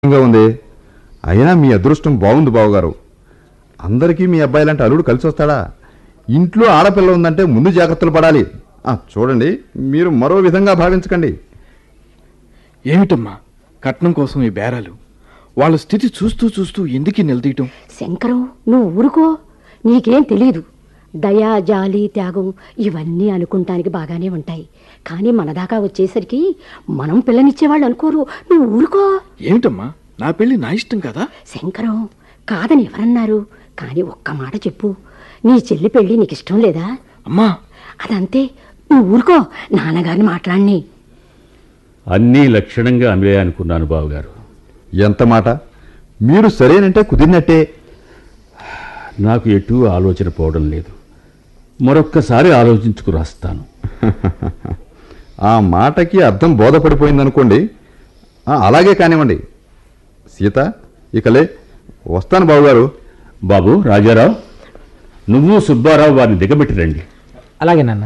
గా ఉంది అయినా మీ అదృష్టం బాగుంది బావగారు అందరికీ మీ అబ్బాయి లాంటి అల్లుడు కలిసి వస్తాడా ఇంట్లో ఆడపిల్ల ఉందంటే ముందు జాగ్రత్తలు పడాలి ఆ, చూడండి మీరు మరో విధంగా భావించకండి ఏమిటమ్మా కట్నం కోసం ఈ బేరాలు వాళ్ళ స్థితి చూస్తూ చూస్తూ ఎందుకు నిలదీయటం శంకరం నువ్వు ఊరుకో నీకేం తెలీదు దయా జాలి త్యాగం ఇవన్నీ అనుకుంటానికి బాగానే ఉంటాయి కానీ మన దాకా వచ్చేసరికి మనం పిల్లనిచ్చేవాళ్ళు అనుకోరు నువ్వు ఊరుకో ఏమిటమ్మా నా పెళ్లి నా ఇష్టం కదా శంకరం కాదని ఎవరన్నారు కానీ ఒక్క మాట చెప్పు నీ చెల్లి పెళ్ళి నీకు ఇష్టం లేదా అమ్మా అదంతే నువ్వు ఊరుకో నాన్నగారిని మాట్లాడిని అన్నీ లక్షణంగా అన్వే అనుకున్నాను బావగారు ఎంత మాట మీరు సరేనంటే కుదిరినట్టే నాకు ఎటూ ఆలోచన పోవడం లేదు మరొక్కసారి ఆలోచించుకు రాస్తాను ఆ మాటకి అర్థం బోధపడిపోయిందనుకోండి ఆ, అలాగే కానివ్వండి సీత ఇకలే వస్తాను బావగారు బాబు రాజారావు నువ్వు సుబ్బారావు వారిని దిగబెట్టి రండి అలాగే నాన్న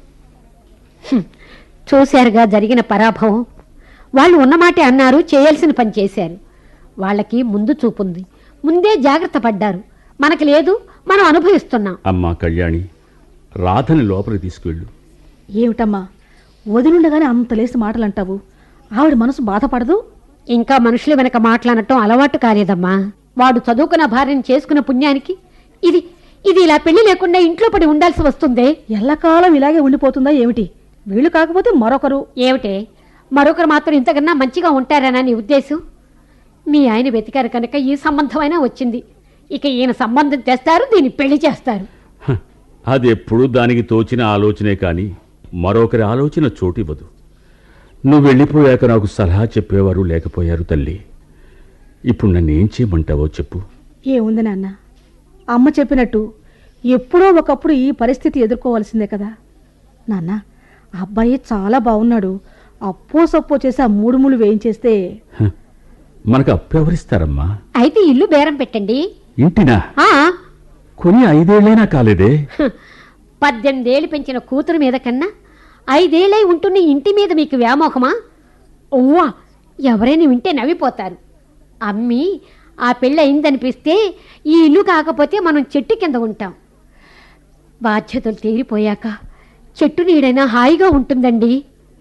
చూశారుగా జరిగిన పరాభవం వాళ్ళు ఉన్నమాటే అన్నారు చేయాల్సిన పని చేశారు వాళ్ళకి ముందు చూపుంది ముందే జాగ్రత్త పడ్డారు మనకి లేదు మనం అనుభవిస్తున్నాం అమ్మా కళ్యాణి రాధని లోపలికి తీసుకువెళ్ళు ఏమిటమ్మా వదిలుండగానే అంత లేసి మాటలు అంటావు ఆవిడ మనసు బాధపడదు ఇంకా మనుషుల వెనక మాట్లాడటం అలవాటు కాలేదమ్మా వాడు చదువుకున్న భార్యను చేసుకున్న పుణ్యానికి ఇది ఇది ఇలా పెళ్లి లేకుండా ఇంట్లో పడి ఉండాల్సి వస్తుందే ఎల్లకాలం ఇలాగే ఉండిపోతుందా ఏమిటి వీళ్ళు కాకపోతే మరొకరు ఏమిటే మరొకరు మాత్రం ఇంతకన్నా మంచిగా ఉంటారనా నీ ఉద్దేశం మీ ఆయన వెతికారు కనుక ఈ సంబంధమైనా వచ్చింది ఇక ఈయన సంబంధం తెస్తారు దీన్ని పెళ్లి చేస్తారు హ, అది ఎప్పుడూ దానికి తోచిన ఆలోచనే కానీ మరొకరి ఆలోచన చోటివ్వదు నువ్వు వెళ్ళిపోయాక నాకు సలహా చెప్పేవారు లేకపోయారు తల్లి ఇప్పుడు నన్ను ఏం చేయమంటావో చెప్పు ఏముంది నాన్న అమ్మ చెప్పినట్టు ఎప్పుడో ఒకప్పుడు ఈ పరిస్థితి ఎదుర్కోవాల్సిందే కదా నాన్న ఆ అబ్బాయి చాలా బాగున్నాడు అప్పో సప్పో చేసి ఆ మూడు ముళ్ళు వేయించేస్తే హ, మనకు అప్పెవరిస్తారమ్మా అయితే ఇల్లు బేరం పెట్టండి ఇంటినా ఆ కొని ఐదేళ్లైనా కాలేదే హ్, పద్దెనిమిదేళ్ళు పెంచిన కూతురు మీద కన్నా ఐదేళ్ళై ఉంటున్న ఇంటి మీద మీకు వ్యామోహమా ఓవా ఎవరైనా వింటే నవ్విపోతారు అమ్మి ఆ పెళ్ళి అయిందనిపిస్తే ఈ ఇల్లు కాకపోతే మనం చెట్టు కింద ఉంటాం బాధ్యతలు తీరిపోయాక చెట్టు నీడైనా హాయిగా ఉంటుందండి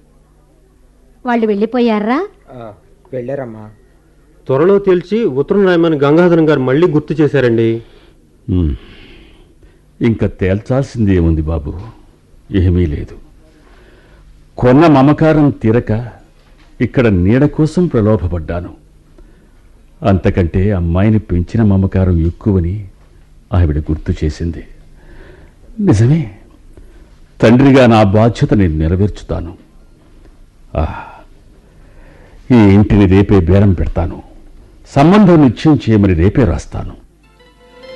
వాళ్ళు వెళ్ళిపోయారా వెళ్ళారమ్మా త్వరలో తేల్చి ఉత్తరం రాయమని గంగాధరం గారు మళ్ళీ గుర్తు చేశారండి ఉమ్, ఇంకా తేల్చాల్సింది ఏముంది బాబు ఏమీ లేదు కొన్న మమకారం తీరక ఇక్కడ నీడ కోసం ప్రలోభపడ్డాను అంతకంటే అమ్మాయిని పెంచిన మమకారం ఎక్కువని ఆవిడ గుర్తు చేసింది నిజమే తండ్రిగా నా బాధ్యత నేను నెరవేర్చుతాను ఆ, ఈ ఇంటిని రేపే బేరం పెడతాను సంబంధం నిశ్చయం చేయమని రేపే రాస్తాను